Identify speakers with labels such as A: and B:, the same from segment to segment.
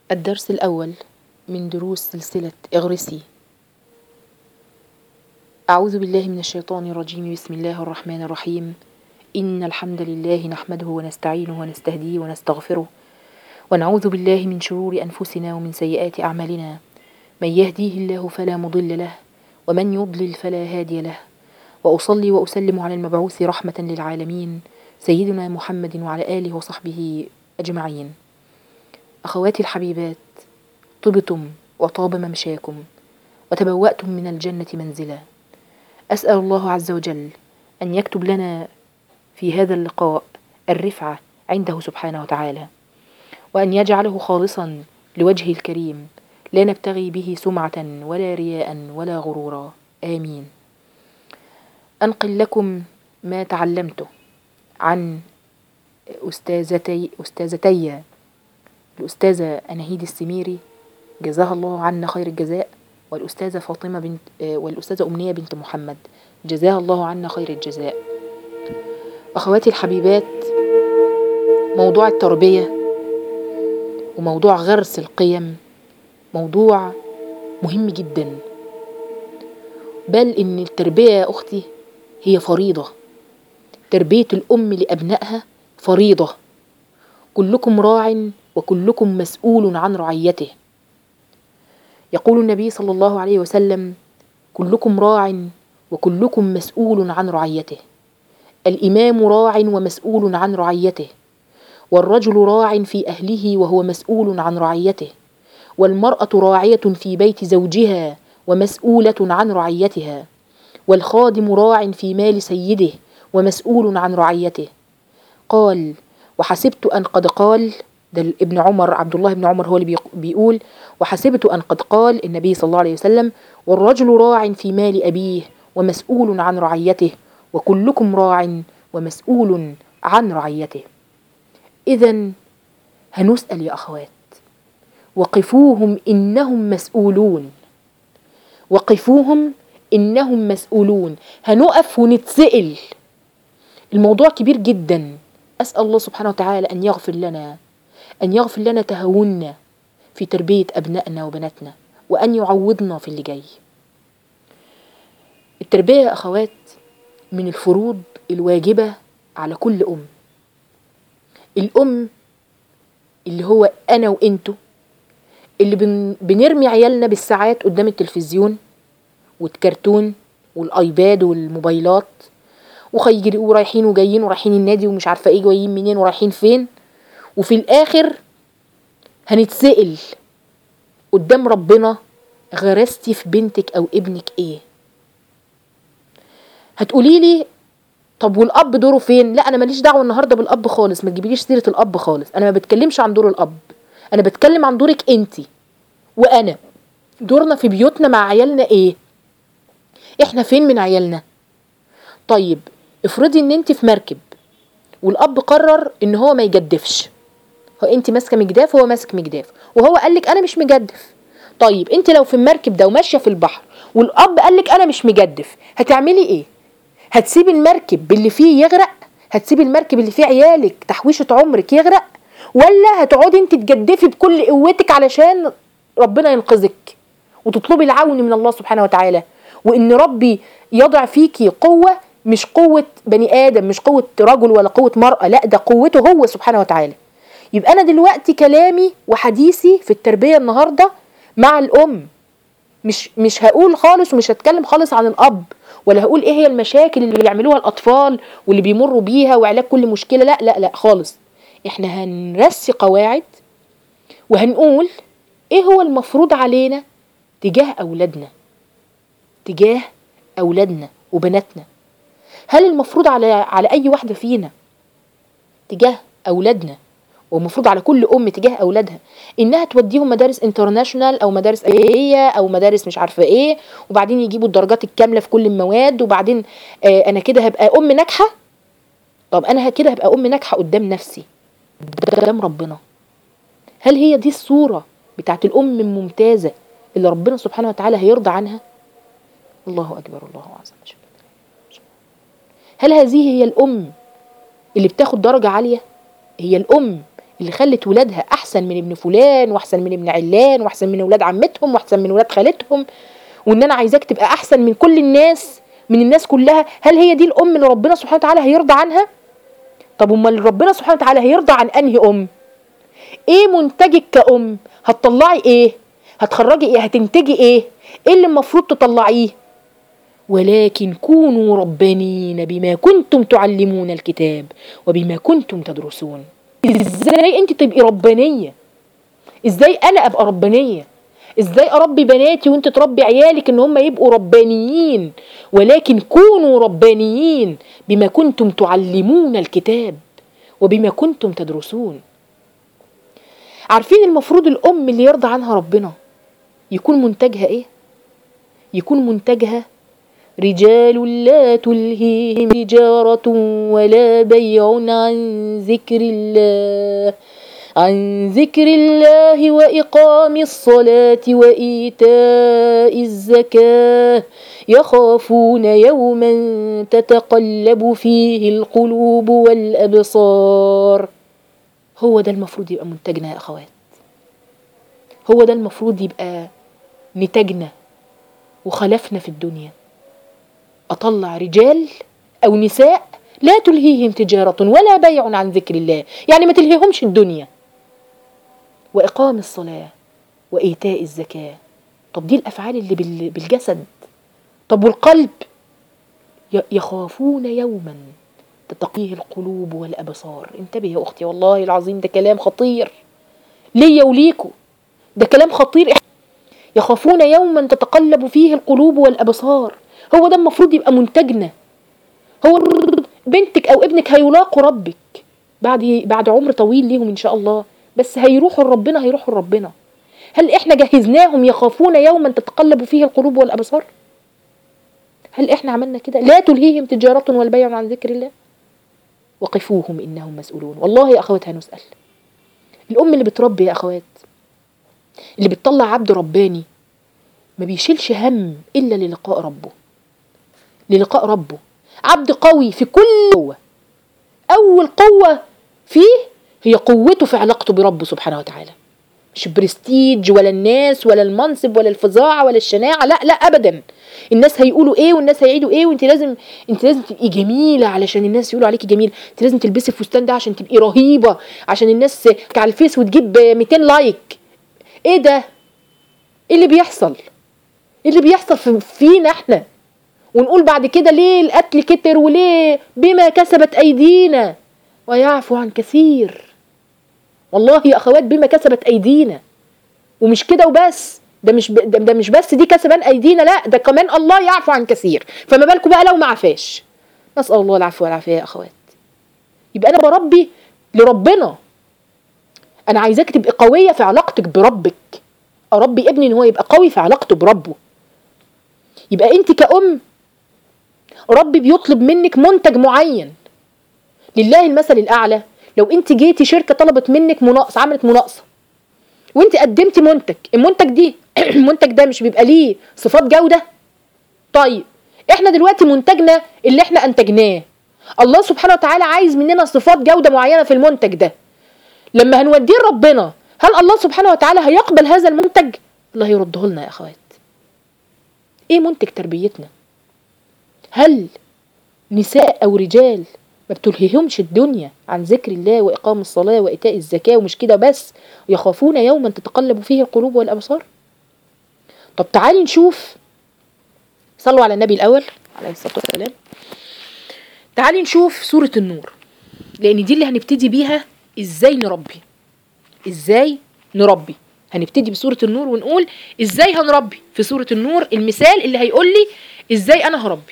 A: الدرس الأول من دروس سلسلة اغرسي أعوذ بالله من الشيطان الرجيم بسم الله الرحمن الرحيم إن الحمد لله نحمده ونستعينه ونستهديه ونستغفره ونعوذ بالله من شرور أنفسنا ومن سيئات أعمالنا من يهديه الله فلا مضل له ومن يضلل فلا هادي له وأصلي وأسلم على المبعوث رحمة للعالمين سيدنا محمد وعلى آله وصحبه أجمعين أخواتي الحبيبات طبتم وطاب ممشاكم وتبوأتم من الجنة منزلا أسأل الله عز وجل أن يكتب لنا في هذا اللقاء الرفعة عنده سبحانه وتعالى وأن يجعله خالصا لوجهه الكريم لا نبتغي به سمعة ولا رياء ولا غرورا آمين أنقل لكم ما تعلمته عن أستاذتي أستاذتي الأستاذة أناهيد السميري جزاها الله عنا خير الجزاء والأستاذة فاطمة بنت والأستاذة أمنية بنت محمد جزاها الله عنا خير الجزاء أخواتي الحبيبات موضوع التربية وموضوع غرس القيم موضوع مهم جدا بل إن التربية يا أختي هي فريضة تربية الأم لأبنائها فريضة كلكم راع وكلكم مسؤول عن رعيته يقول النبي صلى الله عليه وسلم كلكم راع وكلكم مسؤول عن رعيته الإمام راع ومسؤول عن رعيته والرجل راع في أهله وهو مسؤول عن رعيته والمرأة راعية في بيت زوجها ومسؤولة عن رعيتها والخادم راع في مال سيده ومسؤول عن رعيته قال وحسبت أن قد قال ده ابن عمر عبد الله بن عمر هو اللي بيقول وحسبت أن قد قال النبي صلى الله عليه وسلم والرجل راع في مال أبيه ومسؤول عن رعيته وكلكم راع ومسؤول عن رعيته إذا هنسأل يا أخوات وقفوهم إنهم مسؤولون وقفوهم إنهم مسؤولون هنقف ونتسأل الموضوع كبير جدا أسأل الله سبحانه وتعالى أن يغفر لنا أن يغفر لنا تهاوننا في تربية أبنائنا وبناتنا وأن يعوضنا في اللي جاي التربية يا أخوات من الفروض الواجبة على كل أم الأم اللي هو أنا وإنتو اللي بن بنرمي عيالنا بالساعات قدام التلفزيون والكرتون والآيباد والموبايلات وخيجري ورايحين وجايين ورايحين النادي ومش عارفة ايه جايين منين ورايحين فين وفي الآخر هنتسأل قدام ربنا غرستي في بنتك أو ابنك ايه هتقولي لي طب والاب دوره فين لا انا ماليش دعوه النهارده بالاب خالص ما تجيبليش سيره الاب خالص انا ما بتكلمش عن دور الاب انا بتكلم عن دورك انت وانا دورنا في بيوتنا مع عيالنا ايه احنا فين من عيالنا طيب افرضي ان انت في مركب والاب قرر ان هو ما يجدفش هو انت ماسكه مجداف وهو ماسك مجداف وهو قال لك انا مش مجدف طيب انت لو في المركب ده وماشيه في البحر والاب قال لك انا مش مجدف هتعملي ايه هتسيبي المركب اللي فيه يغرق هتسيبي المركب اللي فيه عيالك تحويشة عمرك يغرق ولا هتقعدي انت تجدفي بكل قوتك علشان ربنا ينقذك وتطلبي العون من الله سبحانه وتعالى وان ربي يضع فيكي قوة مش قوة بني آدم مش قوة رجل ولا قوة مرأة لا ده قوته هو سبحانه وتعالى يبقى أنا دلوقتي كلامي وحديثي في التربية النهاردة مع الأم مش مش هقول خالص ومش هتكلم خالص عن الأب ولا هقول ايه هي المشاكل اللي بيعملوها الاطفال واللي بيمروا بيها وعلاج كل مشكله لا لا لا خالص احنا هنرسي قواعد وهنقول ايه هو المفروض علينا تجاه اولادنا تجاه اولادنا وبناتنا هل المفروض على على اي واحده فينا تجاه اولادنا ومفروض على كل ام تجاه اولادها انها توديهم مدارس انترناشونال او مدارس ايه او مدارس مش عارفه ايه وبعدين يجيبوا الدرجات الكامله في كل المواد وبعدين آه انا كده هبقى ام ناجحه طب انا كده هبقى ام ناجحه قدام نفسي قدام ربنا هل هي دي الصوره بتاعت الام الممتازه اللي ربنا سبحانه وتعالى هيرضى عنها الله اكبر الله اعظم هل هذه هي الام اللي بتاخد درجه عاليه هي الام اللي خلت ولادها احسن من ابن فلان واحسن من ابن علان واحسن من ولاد عمتهم واحسن من ولاد خالتهم وان انا عايزاك تبقى احسن من كل الناس من الناس كلها هل هي دي الام اللي ربنا سبحانه وتعالى هيرضى عنها طب امال ربنا سبحانه وتعالى هيرضى عن انهي ام ايه منتجك كأم هتطلعي ايه هتخرجي ايه هتنتجي ايه ايه اللي المفروض تطلعيه ولكن كونوا ربانين بما كنتم تعلمون الكتاب وبما كنتم تدرسون ازاي انت تبقي ربانيه ازاي انا ابقى ربانيه ازاي اربي بناتي وانت تربي عيالك ان هم يبقوا ربانيين ولكن كونوا ربانيين بما كنتم تعلمون الكتاب وبما كنتم تدرسون عارفين المفروض الام اللي يرضى عنها ربنا يكون منتجها ايه يكون منتجها رجال لا تلهيهم تجارة ولا بيع عن ذكر الله عن ذكر الله وإقام الصلاة وإيتاء الزكاة يخافون يوما تتقلب فيه القلوب والأبصار هو ده المفروض يبقى منتجنا يا أخوات هو ده المفروض يبقى نتاجنا وخلفنا في الدنيا أطلع رجال أو نساء لا تلهيهم تجارة ولا بيع عن ذكر الله يعني ما تلهيهمش الدنيا وإقام الصلاة وإيتاء الزكاة طب دي الأفعال اللي بال- بالجسد طب والقلب ي- يخافون يوما تتقيه القلوب والأبصار انتبه يا أختي والله العظيم ده كلام خطير ليا وليكوا ده كلام خطير يخافون يوما تتقلب فيه القلوب والأبصار هو ده المفروض يبقى منتجنا هو بنتك أو ابنك هيلاقوا ربك بعد بعد عمر طويل ليهم إن شاء الله بس هيروحوا لربنا هيروحوا لربنا هل احنا جهزناهم يخافون يوما تتقلب فيه القلوب والأبصار هل احنا عملنا كده لا تلهيهم تجارة ولا بيع عن ذكر الله وقفوهم إنهم مسؤولون والله يا أخوات هنسأل الأم اللي بتربي يا أخوات اللي بتطلع عبد رباني ما بيشيلش هم إلا للقاء ربه للقاء ربه عبد قوي في كل قوة أول قوة فيه هي قوته في علاقته بربه سبحانه وتعالى مش برستيج ولا الناس ولا المنصب ولا الفظاعة ولا الشناعة لا لا أبدا الناس هيقولوا ايه والناس هيعيدوا ايه وانت لازم انت لازم تبقي جميله علشان الناس يقولوا عليكي جميل انت لازم تلبسي الفستان ده عشان تبقي رهيبه عشان الناس على الفيس وتجيب 200 لايك ايه ده ايه اللي بيحصل ايه اللي بيحصل في فينا احنا ونقول بعد كده ليه القتل كتر وليه بما كسبت ايدينا ويعفو عن كثير والله يا اخوات بما كسبت ايدينا ومش كده وبس ده مش ب... ده, ده مش بس دي كسبان ايدينا لا ده كمان الله يعفو عن كثير فما بالكم بقى لو ما عفاش نسال الله العفو والعافيه يا اخوات يبقى انا بربي لربنا انا عايزاك تبقي قويه في علاقتك بربك اربي ابني ان هو يبقى قوي في علاقته بربه يبقى انت كأم ربي بيطلب منك منتج معين لله المثل الاعلى لو انت جيتي شركه طلبت منك مناقصه عملت مناقصه وانت قدمتي منتج المنتج دي المنتج ده مش بيبقى ليه صفات جوده طيب احنا دلوقتي منتجنا اللي احنا انتجناه الله سبحانه وتعالى عايز مننا صفات جوده معينه في المنتج ده لما هنوديه لربنا هل الله سبحانه وتعالى هيقبل هذا المنتج الله يرده لنا يا اخوات ايه منتج تربيتنا هل نساء او رجال ما بتلهيهمش الدنيا عن ذكر الله واقام الصلاه وايتاء الزكاه ومش كده بس يخافون يوما تتقلب فيه القلوب والابصار طب تعالي نشوف صلوا على النبي الاول عليه الصلاه والسلام تعالي نشوف سوره النور لان دي اللي هنبتدي بيها ازاي نربي ازاي نربي هنبتدي بسورة النور ونقول ازاي هنربي في سورة النور المثال اللي هيقول لي ازاي انا هربي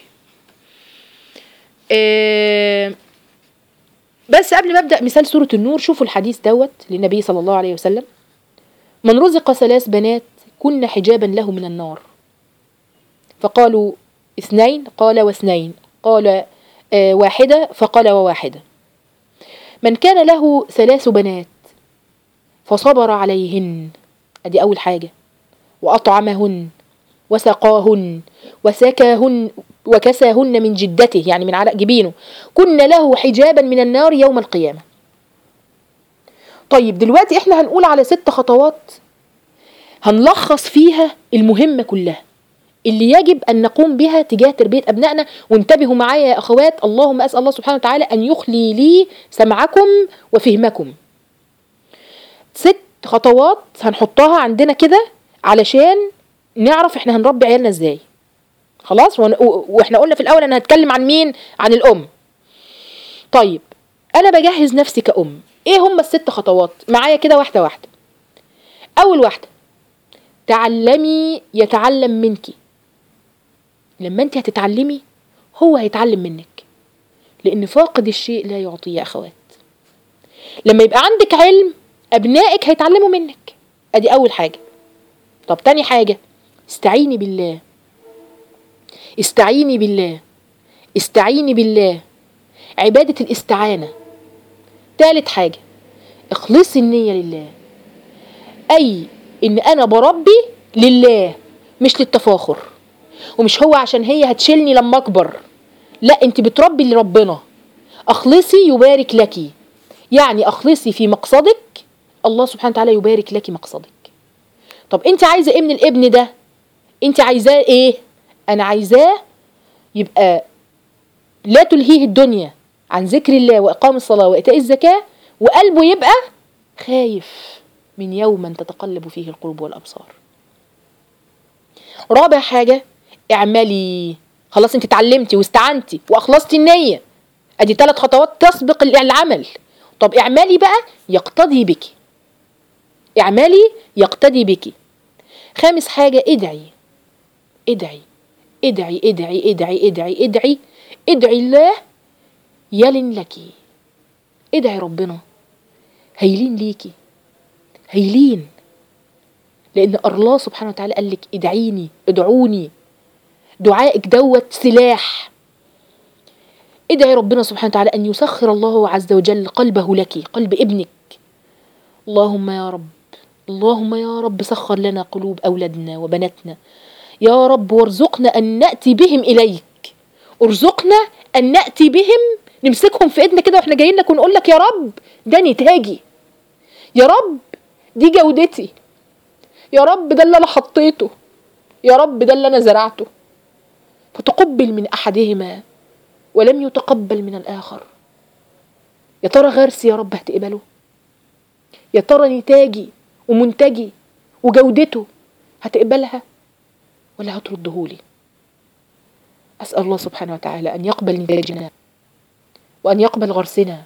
A: آه بس قبل ما ابدا مثال سورة النور شوفوا الحديث دوت للنبي صلى الله عليه وسلم من رزق ثلاث بنات كن حجابا له من النار فقالوا اثنين قال واثنين قال آه واحدة فقال وواحدة من كان له ثلاث بنات فصبر عليهن ادي اول حاجة واطعمهن وسقاهن وسكاهن وكساهن من جدته يعني من عرق جبينه كن له حجابا من النار يوم القيامة طيب دلوقتي احنا هنقول على ست خطوات هنلخص فيها المهمة كلها اللي يجب أن نقوم بها تجاه تربية أبنائنا وانتبهوا معايا يا أخوات اللهم أسأل الله سبحانه وتعالى أن يخلي لي سمعكم وفهمكم ست خطوات هنحطها عندنا كده علشان نعرف احنا هنربي عيالنا ازاي خلاص ون- و- واحنا قلنا في الاول انا هتكلم عن مين عن الام طيب انا بجهز نفسي كأم ايه هم الست خطوات معايا كده واحده واحده اول واحده تعلمي يتعلم منك لما انت هتتعلمي هو هيتعلم منك لان فاقد الشيء لا يعطيه يا اخوات لما يبقى عندك علم ابنائك هيتعلموا منك ادي اول حاجه طب تاني حاجه استعيني بالله استعيني بالله استعيني بالله عباده الاستعانه تالت حاجه اخلصي النيه لله اي ان انا بربي لله مش للتفاخر ومش هو عشان هي هتشيلني لما اكبر لا انت بتربي لربنا اخلصي يبارك لك يعني اخلصي في مقصدك الله سبحانه وتعالى يبارك لك مقصدك طب انت عايزه ايه من الابن ده انت عايزاه ايه انا عايزاه يبقى لا تلهيه الدنيا عن ذكر الله واقام الصلاه وايتاء الزكاه وقلبه يبقى خايف من يوما تتقلب فيه القلوب والابصار رابع حاجه اعملي خلاص انت اتعلمتي واستعنتي واخلصتي النيه ادي ثلاث خطوات تسبق العمل طب اعملي بقى يقتدي بك اعملي يقتدي بك خامس حاجة ادعي ادعي ادعي ادعي ادعي ادعي ادعي ادعي الله يلن لك ادعي ربنا هيلين ليكي هيلين لان الله سبحانه وتعالى قال لك ادعيني ادعوني دعائك دوت سلاح ادعي ربنا سبحانه وتعالى ان يسخر الله عز وجل قلبه لك قلب ابنك اللهم يا رب اللهم يا رب سخر لنا قلوب اولادنا وبناتنا يا رب وارزقنا ان ناتي بهم اليك ارزقنا ان ناتي بهم نمسكهم في ايدنا كده واحنا جايين لك ونقول لك يا رب ده نتاجي يا رب دي جودتي يا رب ده اللي انا حطيته يا رب ده اللي انا زرعته فتقبل من احدهما ولم يتقبل من الاخر يا ترى غرسي يا رب هتقبله يا ترى نتاجي ومنتجي وجودته هتقبلها ولا هتردهولي أسأل الله سبحانه وتعالى أن يقبل نتاجنا وأن يقبل غرسنا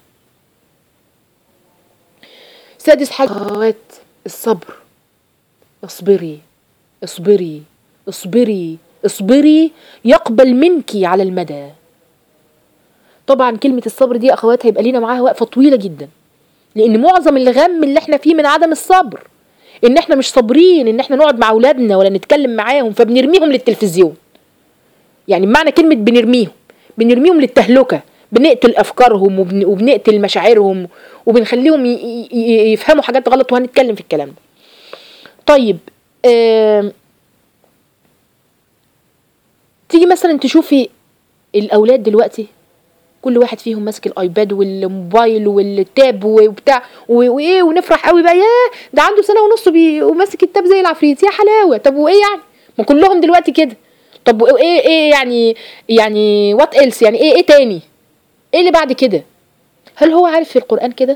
A: سادس حاجة أخوات الصبر اصبري اصبري اصبري اصبري يقبل منك على المدى طبعا كلمة الصبر دي أخوات هيبقى لينا معاها وقفة طويلة جدا لأن معظم الغم اللي احنا فيه من عدم الصبر إن احنا مش صابرين إن احنا نقعد مع أولادنا ولا نتكلم معاهم فبنرميهم للتلفزيون يعني بمعنى كلمة بنرميهم بنرميهم للتهلكة بنقتل أفكارهم وبن... وبنقتل مشاعرهم وبنخليهم ي... ي... يفهموا حاجات غلط وهنتكلم في الكلام ده طيب آم... تيجي مثلا تشوفي الأولاد دلوقتي كل واحد فيهم ماسك الايباد والموبايل والتاب وبتاع و- وايه ونفرح قوي بقى ياه ده عنده سنه ونص بي وماسك التاب زي العفريت يا حلاوه طب وايه يعني ما كلهم دلوقتي كده طب وايه ايه يعني يعني وات ايلس يعني ايه ايه تاني ايه اللي بعد كده هل هو عارف في القران كده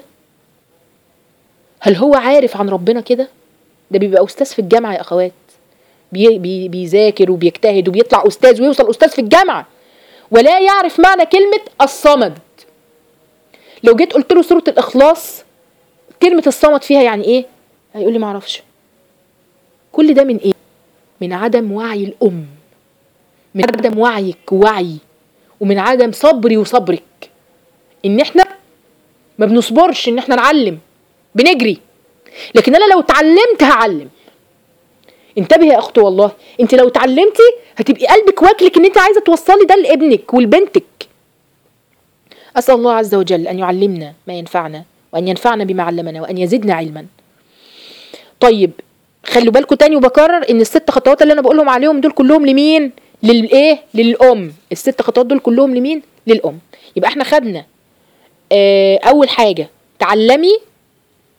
A: هل هو عارف عن ربنا كده ده بيبقى استاذ في الجامعه يا اخوات بي بي بيذاكر وبيجتهد وبيطلع استاذ ويوصل استاذ في الجامعه ولا يعرف معنى كلمة الصمد لو جيت قلت له سورة الإخلاص كلمة الصمد فيها يعني إيه؟ هيقول لي معرفش كل ده من إيه؟ من عدم وعي الأم من عدم وعيك ووعي ومن عدم صبري وصبرك إن إحنا ما بنصبرش إن إحنا نعلم بنجري لكن أنا لو اتعلمت هعلم انتبهي يا اختي والله انت لو اتعلمتي هتبقي قلبك واكلك ان انت عايزه توصلي ده لابنك ولبنتك اسال الله عز وجل ان يعلمنا ما ينفعنا وان ينفعنا بما علمنا وان يزدنا علما طيب خلوا بالكم تاني وبكرر ان الست خطوات اللي انا بقولهم عليهم دول كلهم لمين للايه للام الست خطوات دول كلهم لمين للام يبقى احنا خدنا اه اول حاجه تعلمي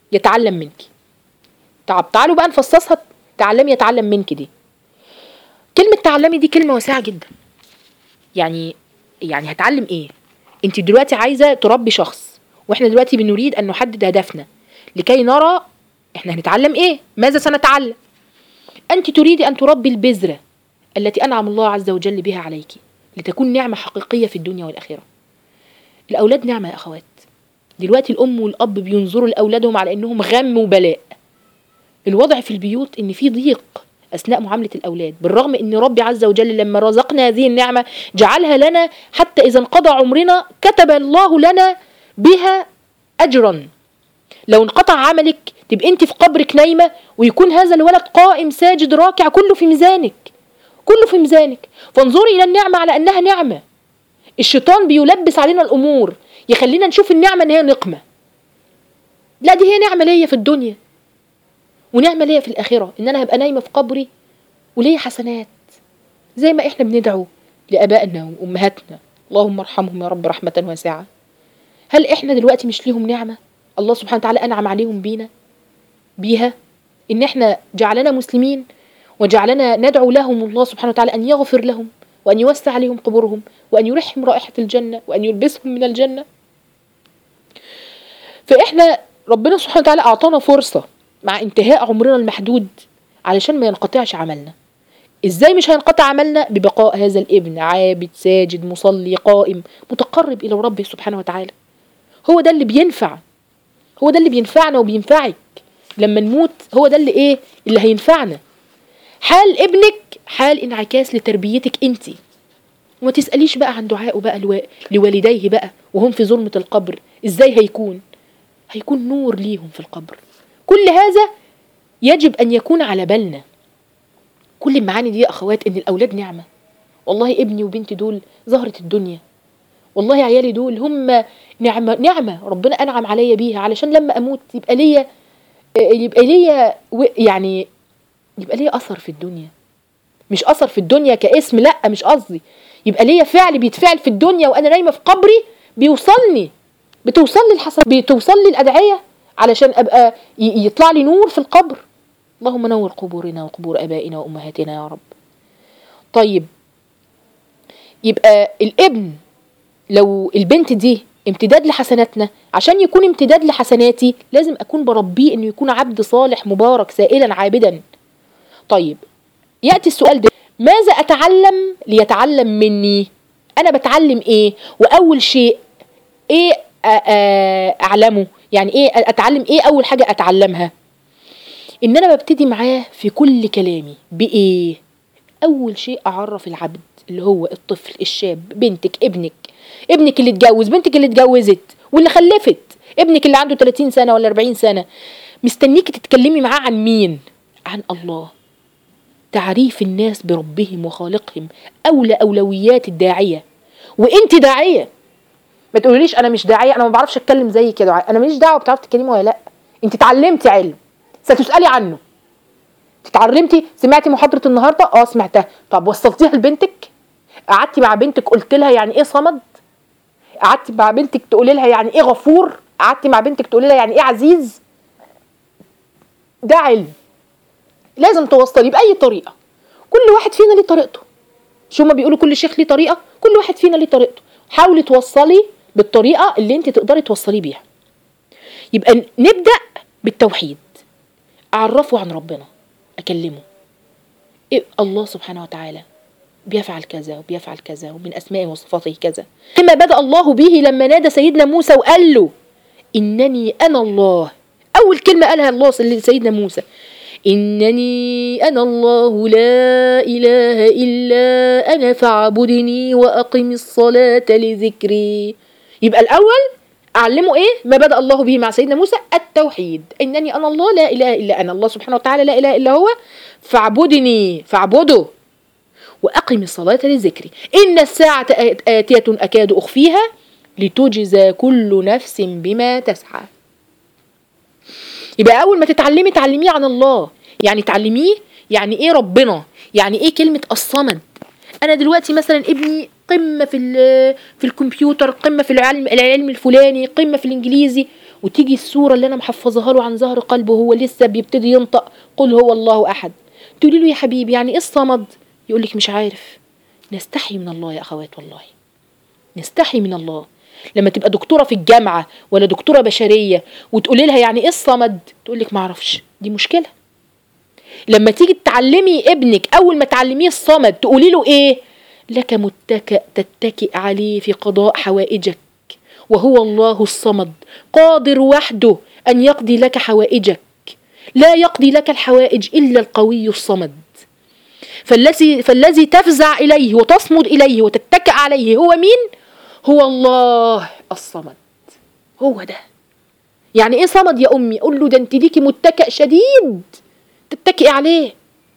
A: يتعلم منك طب تعالوا بقى نفصصها تعلمي يتعلم منك دي كلمة تعلمي دي كلمة واسعة جدا يعني يعني هتعلم ايه انت دلوقتي عايزة تربي شخص واحنا دلوقتي بنريد ان نحدد هدفنا لكي نرى احنا هنتعلم ايه ماذا سنتعلم انت تريدي ان تربي البذرة التي انعم الله عز وجل بها عليك لتكون نعمة حقيقية في الدنيا والآخرة الأولاد نعمة يا أخوات دلوقتي الأم والأب بينظروا لأولادهم على إنهم غم وبلاء الوضع في البيوت إن في ضيق أثناء معاملة الأولاد بالرغم إن ربي عز وجل لما رزقنا هذه النعمة جعلها لنا حتى إذا انقضى عمرنا كتب الله لنا بها أجرا لو انقطع عملك تبقى انت في قبرك نايمة ويكون هذا الولد قائم ساجد راكع كله في ميزانك كله في ميزانك فانظري إلى النعمة على أنها نعمة الشيطان بيلبس علينا الأمور يخلينا نشوف النعمة إن هي نقمة لا دي هي نعمة ليا في الدنيا ونعمة ليا في الآخرة إن أنا هبقى نايمة في قبري وليا حسنات زي ما إحنا بندعو لآبائنا وأمهاتنا اللهم ارحمهم يا رب رحمة واسعة هل إحنا دلوقتي مش ليهم نعمة الله سبحانه وتعالى أنعم عليهم بينا بيها إن إحنا جعلنا مسلمين وجعلنا ندعو لهم الله سبحانه وتعالى أن يغفر لهم وأن يوسع عليهم قبورهم وأن يرحم رائحة الجنة وأن يلبسهم من الجنة فإحنا ربنا سبحانه وتعالى أعطانا فرصة مع انتهاء عمرنا المحدود علشان ما ينقطعش عملنا ازاي مش هينقطع عملنا ببقاء هذا الابن عابد ساجد مصلي قائم متقرب الى ربه سبحانه وتعالى هو ده اللي بينفع هو ده اللي بينفعنا وبينفعك لما نموت هو ده اللي ايه اللي هينفعنا حال ابنك حال انعكاس لتربيتك انت وما تسأليش بقى عن دعائه بقى لو... لوالديه بقى وهم في ظلمة القبر ازاي هيكون هيكون نور ليهم في القبر كل هذا يجب أن يكون على بالنا كل المعاني دي يا أخوات إن الأولاد نعمة والله ابني وبنتي دول زهرة الدنيا والله عيالي دول هم نعمة نعمة ربنا أنعم عليا بيها علشان لما أموت يبقى ليا يبقى ليا يعني يبقى ليا أثر في الدنيا مش أثر في الدنيا كاسم لأ مش قصدي يبقى ليا فعل بيتفعل في الدنيا وأنا نايمة في قبري بيوصلني بتوصل لي الحسن بتوصل لي الأدعية علشان أبقى يطلع لي نور في القبر اللهم نور قبورنا وقبور أبائنا وأمهاتنا يا رب طيب يبقى الابن لو البنت دي امتداد لحسناتنا عشان يكون امتداد لحسناتي لازم أكون بربيه إنه يكون عبد صالح مبارك سائلا عابدا طيب يأتي السؤال ده ماذا أتعلم ليتعلم مني أنا بتعلم إيه وأول شيء إيه أعلمه يعني إيه أتعلم إيه أول حاجة أتعلمها إن أنا ببتدي معاه في كل كلامي بإيه أول شيء أعرف العبد اللي هو الطفل الشاب بنتك ابنك ابنك اللي اتجوز بنتك اللي اتجوزت واللي خلفت ابنك اللي عنده 30 سنة ولا 40 سنة مستنيكي تتكلمي معاه عن مين عن الله تعريف الناس بربهم وخالقهم أولى أولويات الداعية وانت داعية ما تقوليش انا مش داعيه انا ما بعرفش اتكلم زي كده انا ماليش دعوه بتعرفي تتكلمي ولا لا انت اتعلمتي علم ستسالي عنه اتعلمتي سمعتي محاضره النهارده اه سمعتها طب وصلتيها لبنتك قعدتي مع بنتك قلت لها يعني ايه صمد قعدتي مع بنتك تقولي لها يعني ايه غفور قعدتي مع بنتك تقولي لها يعني ايه عزيز ده علم لازم توصلي باي طريقه كل واحد فينا ليه طريقته شو ما بيقولوا كل شيخ ليه طريقه كل واحد فينا ليه طريقته حاولي توصلي بالطريقه اللي انت تقدري توصلي بيها يبقى نبدا بالتوحيد اعرفه عن ربنا اكلمه إيه الله سبحانه وتعالى بيفعل كذا وبيفعل كذا ومن اسمائه وصفاته كذا كما بدا الله به لما نادى سيدنا موسى وقال له انني انا الله اول كلمه قالها الله لسيدنا موسى إنني أنا الله لا إله إلا أنا فاعبدني وأقم الصلاة لذكري يبقى الأول أعلمه إيه ما بدأ الله به مع سيدنا موسى التوحيد إنني أنا الله لا إله إلا أنا الله سبحانه وتعالى لا إله إلا هو فاعبدني فاعبده وأقم الصلاة لذكري إن الساعة آتية أكاد أخفيها لتجزى كل نفس بما تسعى يبقى أول ما تتعلمي تعلميه عن الله يعني تعلميه يعني إيه ربنا يعني إيه كلمة الصمد أنا دلوقتي مثلا ابني قمة في في الكمبيوتر قمة في العلم العلم الفلاني قمة في الإنجليزي وتيجي السورة اللي أنا محفظها له عن ظهر قلبه وهو لسه بيبتدي ينطق قل هو الله أحد تقولي له يا حبيبي يعني إيه الصمد يقول لك مش عارف نستحي من الله يا أخوات والله نستحي من الله لما تبقى دكتورة في الجامعة ولا دكتورة بشرية وتقولي لها يعني إيه الصمد تقول لك معرفش دي مشكلة لما تيجي تعلمي ابنك أول ما تعلميه الصمد تقولي له إيه لك متكئ تتكئ عليه في قضاء حوائجك وهو الله الصمد قادر وحده أن يقضي لك حوائجك لا يقضي لك الحوائج إلا القوي الصمد فالذي فالذي تفزع إليه وتصمد إليه وتتكئ عليه هو مين؟ هو الله الصمد هو ده يعني ايه صمد يا امي قول له ده انت ليكي متكئ شديد تتكئي عليه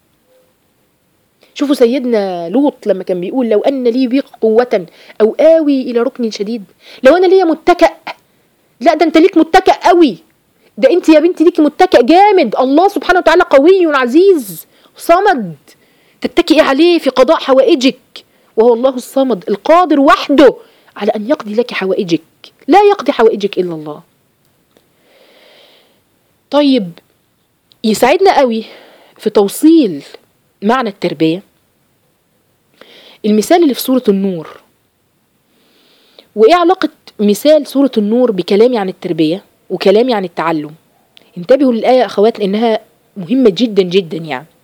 A: شوفوا سيدنا لوط لما كان بيقول لو ان لي بيق قوة او اوي الى ركن شديد لو انا ليا متكئ لا ده انت ليك متكئ قوي ده انت يا بنتي ليكي متكئ جامد الله سبحانه وتعالى قوي عزيز صمد تتكئي عليه في قضاء حوائجك وهو الله الصمد القادر وحده على ان يقضي لك حوائجك لا يقضي حوائجك الا الله طيب يساعدنا قوي في توصيل معنى التربية المثال اللي في سورة النور وإيه علاقة مثال سورة النور بكلامي عن التربية وكلامي عن التعلم انتبهوا للآية يا أخوات لأنها مهمة جدا جدا يعني